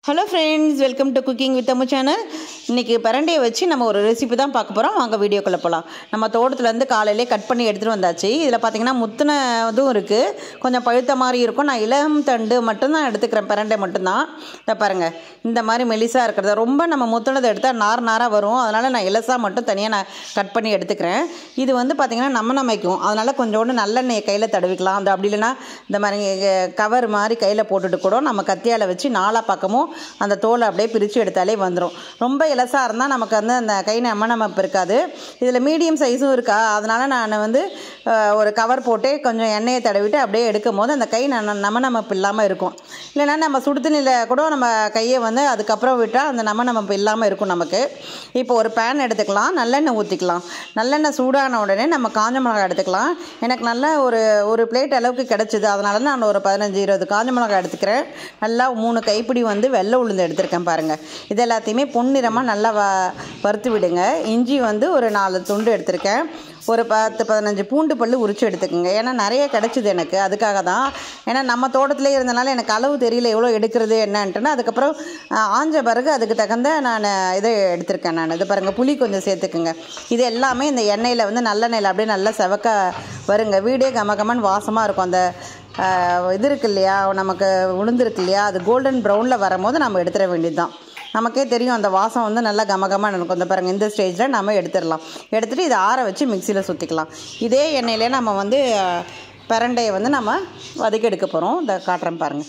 hello friends welcome to cooking with Ammu channel இன்றைக்கி பிரண்டையை வச்சு நம்ம ஒரு ரெசிபி தான் பார்க்க போகிறோம் வாங்க வீடியோக்குள்ளே போகலாம் நம்ம தோட்டத்துலேருந்து காலையிலே கட் பண்ணி எடுத்துகிட்டு வந்தாச்சு இதில் பார்த்தீங்கன்னா முத்தின இதுவும் இருக்குது கொஞ்சம் பழுத்த மாதிரி இருக்கும் நான் இளம் தண்டு மட்டும்தான் எடுத்துக்கிறேன் பிரண்டை மட்டும்தான் இதை பாருங்கள் இந்த மாதிரி மெலிசாக இருக்கிறத ரொம்ப நம்ம முத்தினதை எடுத்தால் நார் நாராக வரும் அதனால் நான் இலசாக மட்டும் தனியாக நான் கட் பண்ணி எடுத்துக்கிறேன் இது வந்து பார்த்திங்கன்னா நம்ம நமைக்கும் அதனால் கொஞ்சோண்டு நல்லெண்ணெயை கையில் தடவிக்கலாம் அந்த அப்படி இல்லைன்னா இந்த மாதிரி கவர் மாதிரி கையில் போட்டுட்டு கூட நம்ம கத்தியால் வச்சு நாலா பக்கமும் அந்த தோலை அப்படியே பிரித்து எடுத்தாலே வந்துடும் ரொம்ப இலசாக இருந்தால் நமக்கு வந்து அந்த கை நம்ம நமப்பு இருக்காது இதில் மீடியம் சைஸும் இருக்கா அதனால் நான் வந்து அஹ், ஒரு கவர் போட்டு கொஞ்சம் எண்ணெயை தடவிட்டு அப்படியே எடுக்கும் போது அந்த கை ந நம நமப்பு இல்லாமல் இருக்கும் இல்லைன்னா நம்ம சுடுதண்ணியில் கூட நம்ம கையை வந்து அதுக்கப்புறம் விட்டால் அந்த நம நமப்பு இல்லாமல் இருக்கும் நமக்கு இப்போ ஒரு பேன் எடுத்துக்கலாம் நல்லெண்ணெய் ஊற்றிக்கலாம் நல்லெண்ணெய் சூடான உடனே நம்ம காஞ்ச மிளகாய் எடுத்துக்கலாம் எனக்கு நல்ல ஒரு ஒரு பிளேட் அளவுக்கு கிடச்சிது அதனால நான் ஒரு பதினஞ்சு இருபது காஞ்ச மிளகாய் எடுத்துக்கிறேன் நல்லா மூணு கைப்பிடி வந்து வெள்ளை உளுந்து எடுத்திருக்கேன் பாருங்கள் இது எல்லாத்தையுமே பொன்னிறமாக நல்லா வ வறுத்து விடுங்க இஞ்சி வந்து ஒரு நாலு துண்டு எடுத்திருக்கேன் ஒரு பத்து பதினஞ்சு பூண்டு பல்லு உரிச்சு எடுத்துக்கோங்க ஏன்னா நிறைய கிடச்சிது எனக்கு அதுக்காக தான் ஏன்னா நம்ம தோட்டத்திலே இருந்தனால எனக்கு அளவு தெரியல எவ்வளோ எடுக்கிறது என்னன்ட்டுன்னு அதுக்கப்புறம் ஆஹ், ஆஞ்ச பிறகு அதுக்கு தகுந்த நான் இதை எடுத்திருக்கேன் நான் இது பாருங்கள் புளி கொஞ்சம் சேர்த்துக்குங்க இது எல்லாமே இந்த எண்ணெயில் வந்து நல்லெண்ணெயில் அப்படியே நல்லா செவக்க வருங்க வீடே கம கமன்னு வாசமாக இருக்கும் அந்த ஆஹ், இது இருக்கு இல்லையா நமக்கு உளுந்து இருக்கு இல்லையா அது கோல்டன் ப்ரௌனில் வரும்போது நம்ம எடுத்துட வேண்டியது தான் நமக்கே தெரியும் அந்த வாசம் வந்து நல்லா கமகமாக இருக்கும் இந்த பாருங்கள் இந்த ஸ்டேஜில் நம்ம எடுத்துடலாம் எடுத்துகிட்டு இதை ஆற வச்சு மிக்சியில் சுற்றிக்கலாம் இதே எண்ணெயிலே நம்ம வந்து அஹ், பிரண்டையை வந்து நம்ம வதக்கி எடுக்க போகிறோம் இந்த காட்டுறேன் பாருங்கள்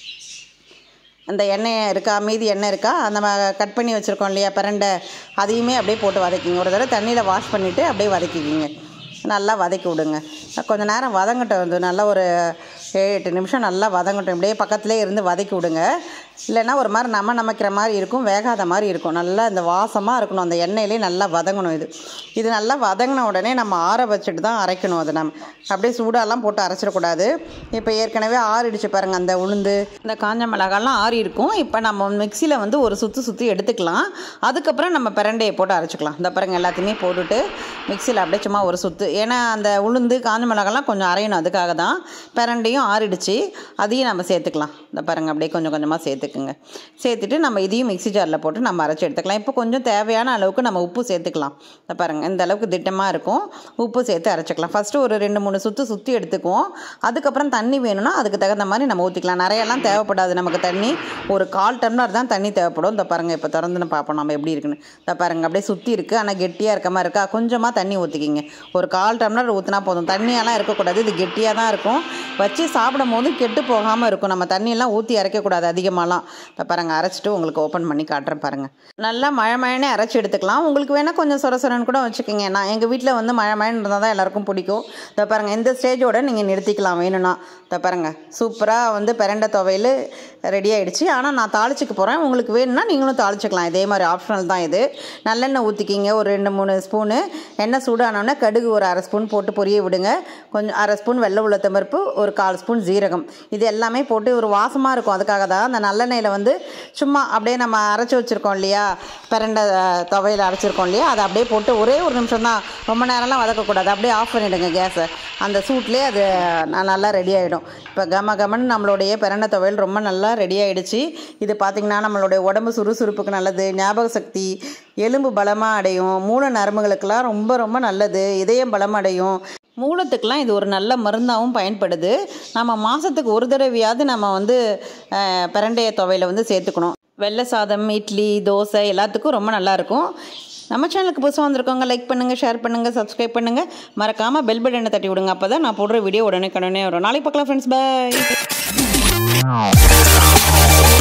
அந்த எண்ணெய் இருக்கா மீதி எண்ணெய் இருக்கா அந்த ம- கட் பண்ணி வச்சுருக்கோம் இல்லையா பிரண்டை அதையுமே அப்படியே போட்டு வதக்கிங்க ஒரு தடவை தண்ணியில் வாஷ் பண்ணிவிட்டு அப்படியே வதக்கிக்கிங்க நல்லா வதக்கி விடுங்க கொஞ்ச நேரம் வதங்கட்டும் வந்து நல்லா ஒரு ஏழு எட்டு நிமிஷம் நல்லா வதங்கட்டும் இப்படியே பக்கத்துலேயே இருந்து வதக்கி விடுங்க இல்லைன்னா ஒரு மாதிரி நம்ம நமக்கிற மாதிரி இருக்கும் வேகாத மாதிரி இருக்கும் நல்லா இந்த வாசமாக இருக்கணும் அந்த எண்ணெயிலே நல்லா வதங்கணும் இது இது நல்லா வதங்கின உடனே நம்ம ஆற வச்சுட்டு தான் அரைக்கணும் அதை நம்ம அப்படியே சூடாலாம் போட்டு அரைச்சிடக்கூடாது இப்போ ஏற்கனவே ஆறிடுச்சு பாருங்கள் அந்த உளுந்து இந்த காஞ்ச மிளகாலாம் ஆறி இருக்கும் இப்போ நம்ம மிக்சியில் வந்து ஒரு சுற்றி சுற்றி எடுத்துக்கலாம் அதுக்கப்புறம் நம்ம பிரண்டையை போட்டு அரைச்சிக்கலாம் இந்த பாருங்க எல்லாத்தையுமே போட்டுட்டு மிக்சியில் அப்படியே சும்மா ஒரு சுற்று ஏன்னா அந்த உளுந்து காஞ்ச மிளகாலாம் கொஞ்சம் அரையணும் அதுக்காக தான் பிரண்டையும் ஆறிடுச்சு அதையும் நம்ம சேர்த்துக்கலாம் இந்த பாருங்க அப்படியே கொஞ்சம் கொஞ்சமாக சேர்த்துக்குங்க சேர்த்துட்டு நம்ம இதையும் மிக்ஸி ஜாரில் போட்டு நம்ம அரைச்சி எடுத்துக்கலாம் இப்போ கொஞ்சம் தேவையான அளவுக்கு நம்ம உப்பு சேர்த்துக்கலாம் இந்த பாருங்க இந்த அளவுக்கு திட்டமாக இருக்கும் உப்பு சேர்த்து அரைச்சிக்கலாம் ஃபஸ்ட்டு ஒரு ரெண்டு மூணு சுற்று சுற்றி எடுத்துக்குவோம் அதுக்கப்புறம் தண்ணி வேணும்னா அதுக்கு தகுந்த மாதிரி நம்ம ஊற்றிக்கலாம் நிறையெல்லாம் தேவைப்படாது நமக்கு தண்ணி ஒரு கால் டம்ளர் தான் தண்ணி தேவைப்படும் இந்த பாருங்க இப்போ திறந்துன்னு பார்ப்போம் நம்ம எப்படி இருக்குன்னு இந்த பாருங்க அப்படியே சுற்றி இருக்குது ஆனால் கெட்டியாக இருக்க மாதிரி இருக்கா கொஞ்சமாக தண்ணி ஊற்றிக்கிங்க ஒரு கால் டம்ளர் ஊற்றினா போதும் தண்ணியெல்லாம் இருக்கக்கூடாது இது கெட்டியாக தான் இருக்கும் வச்சு சாப்பிடும் போது கெட்டு போகாமல் இருக்கும் நம்ம தண்ணியெல்லாம் ஊற்றி அரைக்கக்கூடாது அதிகமாகலாம் இப்போ பாருங்க அரைச்சிட்டு உங்களுக்கு ஓப்பன் பண்ணி காட்டுறேன் பாருங்கள் நல்லா மழை மழைனே அரைச்சி எடுத்துக்கலாம் உங்களுக்கு வேணால் கொஞ்சம் சொர சொரன்னு கூட வச்சுக்கோங்க நான் எங்கள் வீட்டில் வந்து மழை மழைன்னு இருந்தால் தான் எல்லாருக்கும் பிடிக்கும் இதை பாருங்கள் இந்த ஸ்டேஜோட நீங்கள் நிறுத்திக்கலாம் வேணும்னா இதை பாருங்கள் சூப்பராக வந்து பிரண்டை துவையல் ரெடி ஆயிடுச்சு ஆனால் நான் தாளிச்சுக்க போகிறேன் உங்களுக்கு வேணும்னா நீங்களும் தாளிச்சுக்கலாம் இதே மாதிரி ஆப்ஷனல் தான் இது நல்லெண்ணெய் ஊற்றிக்கிங்க ஒரு ரெண்டு மூணு ஸ்பூனு எண்ணெய் சூடானோடனே கடுகு ஒரு அரை ஸ்பூன் போட்டு பொரிய விடுங்க கொஞ்சம் அரை ஸ்பூன் வெள்ளை உளுத்தம் பருப்பு ஒரு கால் ஸ்பூன் ஜீரகம் இது எல்லாமே போட்டு ஒரு வாசமாக இருக்கும் அதுக்காக தான் அந்த நல்லெண்ணெயில் வந்து சும்மா அப்படியே நம்ம அரைச்சி வச்சுருக்கோம் இல்லையா பிரண்டை அஹ், துவையல் அரைச்சிருக்கோம் இல்லையா அதை அப்படியே போட்டு ஒரே ஒரு நிமிஷம் தான் ரொம்ப நேரம்லாம் வதக்கக்கூடாது அப்படியே ஆஃப் பண்ணிவிடுங்க கேஸை அந்த சூட்லேயே அது ந- நல்லா ரெடி ஆகிடும் இப்போ கம கமன்னு நம்மளுடைய பிரண்டை துவையல் ரொம்ப நல்லா ரெடி ஆகிடுச்சு இது பார்த்திங்கன்னா நம்மளுடைய உடம்பு சுறுசுறுப்புக்கு நல்லது ஞாபக சக்தி எலும்பு பலமாக அடையும் மூல நரம்புகளுக்கெல்லாம் ரொம்ப ரொம்ப நல்லது இதயம் பலம் அடையும் மூலத்துக்கெலாம் இது ஒரு நல்ல மருந்தாகவும் பயன்படுது நம்ம மாதத்துக்கு ஒரு தடவையாவது நம்ம வந்து அஹ், பிரண்டைய துவையில வந்து சேர்த்துக்கணும் வெள்ளை சாதம் இட்லி தோசை எல்லாத்துக்கும் ரொம்ப நல்லாயிருக்கும் நம்ம சேனலுக்கு புதுசாக வந்திருக்கவங்க லைக் பண்ணுங்கள் ஷேர் பண்ணுங்கள் சப்ஸ்கிரைப் பண்ணுங்கள் மறக்காமல் பெல் பட்டனை தட்டி விடுங்க அப்போ தான் நான் போடுற வீடியோ உடனே உடனே வரும் நாளைக்கு பார்க்கலாம் ஃப்ரெண்ட்ஸ் பை